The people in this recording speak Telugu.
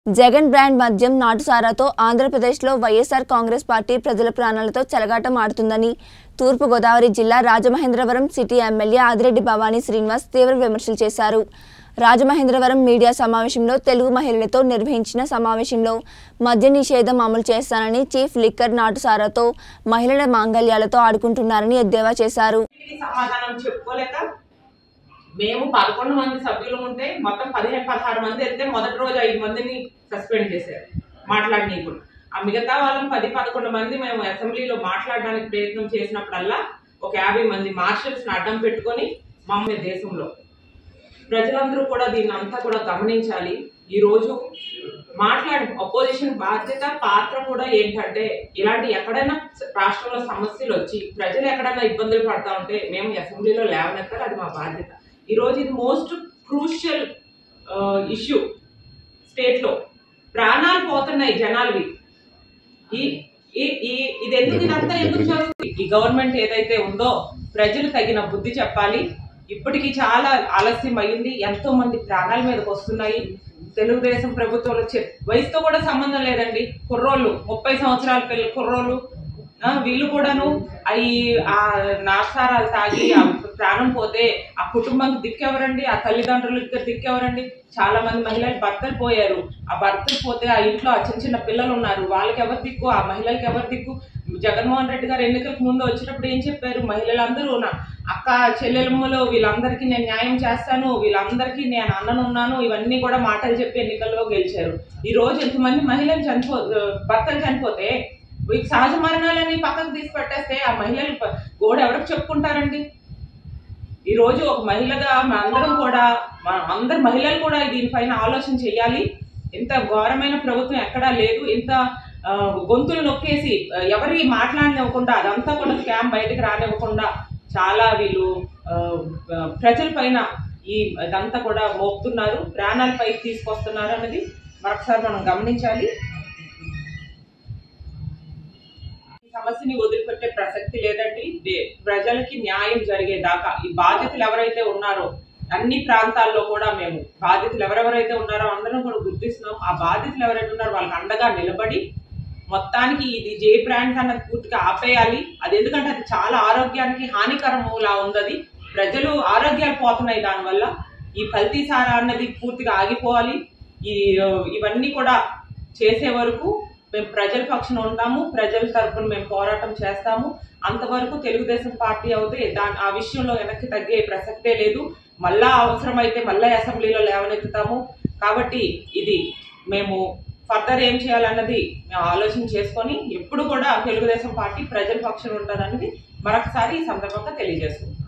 జగన్ బ్రాండ్ మద్యం నాటుసారాతో ఆంధ్రప్రదేశ్లో వైఎస్ఆర్ కాంగ్రెస్ పార్టీ ప్రజల ప్రాణాలతో చెలగాటం ఆడుతుందని తూర్పుగోదావరి జిల్లా రాజమహేంద్రవరం సిటీ ఎమ్మెల్యే ఆదిరెడ్డి భవానీ శ్రీనివాస్ తీవ్ర విమర్శలు చేశారు రాజమహేంద్రవరం మీడియా సమావేశంలో తెలుగు మహిళలతో నిర్వహించిన సమావేశంలో మద్య నిషేధం అమలు చేస్తానని చీఫ్ లిక్కర్ నాటుసారాతో మహిళల మాంగళ్యాలతో ఆడుకుంటున్నారని ఎద్దేవా చేశారు దీనికి సమాధానం చెప్పుకోలేక మేము పదకొండు మంది సభ్యులు ఉంటే మొత్తం పదిహేను పదహారు మంది వెళ్తే మొదటి రోజు ఐదు మందిని సస్పెండ్ చేశారు మాట్లాడనీయకుండా ఆ మిగతా వాళ్ళం పది పదకొండు మంది మేము అసెంబ్లీలో మాట్లాడడానికి ప్రయత్నం చేసినప్పుడల్లా ఒక యాభై మంది మార్షల్స్ అడ్డం పెట్టుకొని మమ్మల్ని దేశంలో ప్రజలందరూ కూడా దీన్ని అంతా కూడా గమనించాలి ఈ రోజు మాట్లాడి అపోజిషన్ బాధ్యత పాత్ర కూడా ఏంటంటే ఇలాంటి ఎక్కడైనా రాష్ట్రంలో సమస్యలు వచ్చి ప్రజలు ఎక్కడైనా ఇబ్బందులు పడతా ఉంటే మేము అసెంబ్లీలో లేవనెత్తాలి అది మా బాధ్యత ఈ రోజు ఇది మోస్ట్ క్రూషియల్ ఇష్యూ స్టేట్ లో ప్రాణాలు పోతున్నాయి జనాలవి ఈ ఈ- ఈ- ఇది ఎందుకు ఇదంతా ఎందుకు జరుగుతుంది ఈ గవర్నమెంట్ ఏదైతే ఉందో ప్రజలు తగిన బుద్ధి చెప్పాలి ఇప్పటికి చాలా ఆలస్యం అయ్యింది ఎంతో మంది ప్రాణాల మీదకి వస్తున్నాయి తెలుగుదేశం ప్రభుత్వంలో చె- వయసుతో కూడా సంబంధం లేదండి కుర్రోళ్ళు ముప్పై సంవత్సరాల పిల్లల కుర్రోళ్ళు ఆ, వీళ్ళు కూడాను అవి ఆ నాసారాలు తాగి ఆ ప్రాణం పోతే ఆ కుటుంబానికి దిక్కెవరండి ఆ తల్లిదండ్రులకి దిక్కెవరండి చాలా మంది మహిళలు భర్తలు పోయారు ఆ భర్తలు పోతే ఆ ఇంట్లో ఆ చిన్న చిన్న పిల్లలు ఉన్నారు వాళ్ళకి ఎవరు దిక్కు ఆ మహిళలకి ఎవరు దిక్కు జగన్మోహన్ రెడ్డి గారు ఎన్నికలకు ముందు వచ్చినప్పుడు ఏం చెప్పారు మహిళలందరూ నా అక్క చెల్లెలమ్మలు వీళ్ళందరికీ నేను న్యాయం చేస్తాను వీళ్ళందరికీ నేను అన్ననున్నాను ఇవన్నీ కూడా మాటలు చెప్పి ఎన్నికల్లో గెలిచారు ఈ రోజు ఎంతమంది మహిళలు చనిపో భర్తలు చనిపోతే ఈ సహజ మరణాలని పక్కకు తీసి పెట్టేస్తే ఆ మహిళలు ప- గోడ ఎవరికి చెప్పుకుంటారండి ఈ రోజు ఒక మహిళగా మనందరం కూడా మన అందరు మహిళలు కూడా దీనిపైన ఆలోచన చేయాలి ఇంత ఘోరమైన ప్రభుత్వం ఎక్కడా లేదు ఇంత ఆ, గొంతులు నొక్కేసి ఆ, ఎవరి మాట్లాడనివ్వకుండా అదంతా కూడా స్కామ్ బయటకు రానివ్వకుండా చాలా వీళ్ళు ఆ, ఆ, ప్రజల పైన ఈ ఇదంతా కూడా మోపుతున్నారు ప్రాణాల పైకి తీసుకొస్తున్నారు అన్నది మరొకసారి మనం గమనించాలి ఈ సమస్యని వదిలిపెట్టే ప్రసక్తి లేదండి దే- ప్రజలకి న్యాయం జరిగేదాకా ఈ బాధితులు ఎవరైతే ఉన్నారో అన్ని ప్రాంతాల్లో కూడా మేము బాధితులు ఎవరెవరైతే ఉన్నారో అందరం కూడా గుర్తిస్తున్నాం ఆ బాధితులు ఎవరైతే ఉన్నారో వాళ్ళకి అండగా నిలబడి మొత్తానికి ఇది జే బ్రాండ్స్ అన్నది పూర్తిగా ఆపేయాలి అది ఎందుకంటే అది చాలా ఆరోగ్యానికి హానికరములా ఉంది ప్రజలు ఆరోగ్యాలు పోతున్నాయి దానివల్ల ఈ కల్తీ సారా అన్నది పూర్తిగా ఆగిపోవాలి ఈ ఇవన్నీ కూడా చేసే వరకు మేము ప్రజల పక్షాన ఉంటాము ప్రజల తరపున మేము పోరాటం చేస్తాము అంతవరకు తెలుగుదేశం పార్టీ అవుతే దాని ఆ విషయంలో వెనక్కి తగ్గే ప్రసక్తే లేదు మళ్ళా అవసరమైతే మళ్ళా అసెంబ్లీలో లేవనెత్తుతాము కాబట్టి ఇది మేము ఫర్దర్ ఏం చేయాలన్నది మేము ఆలోచన చేసుకొని ఎప్పుడు కూడా తెలుగుదేశం పార్టీ ప్రజల పక్షాన ఉంటుందన్నది మరొకసారి ఈ సందర్భంగా తెలియజేస్తుంది